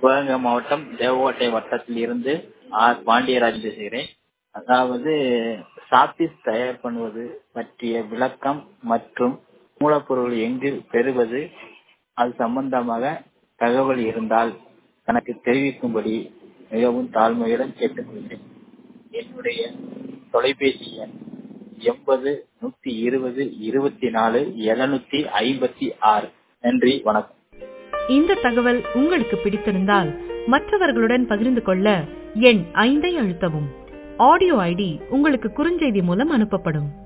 சிவகங்கை மாவட்டம் தேவகோட்டை வட்டத்தில் இருந்து ஆர் பாண்டியராஜ் பேசுகிறேன் அதாவது சாப்பீஸ் தயார் பண்ணுவது பற்றிய விளக்கம் மற்றும் மூலப்பொருள் எங்கு பெறுவது அது சம்பந்தமாக தகவல் இருந்தால் எனக்கு தெரிவிக்கும்படி மிகவும் தாழ்மையுடன் கேட்டுக்கொள்கிறேன் என்னுடைய தொலைபேசி எண் எண்பது நூத்தி இருபது இருபத்தி நாலு எழுநூத்தி ஐம்பத்தி ஆறு நன்றி வணக்கம் இந்த தகவல் உங்களுக்கு பிடித்திருந்தால் மற்றவர்களுடன் பகிர்ந்து கொள்ள எண் ஐந்தை அழுத்தவும் ஆடியோ ஐடி உங்களுக்கு குறுஞ்செய்தி மூலம் அனுப்பப்படும்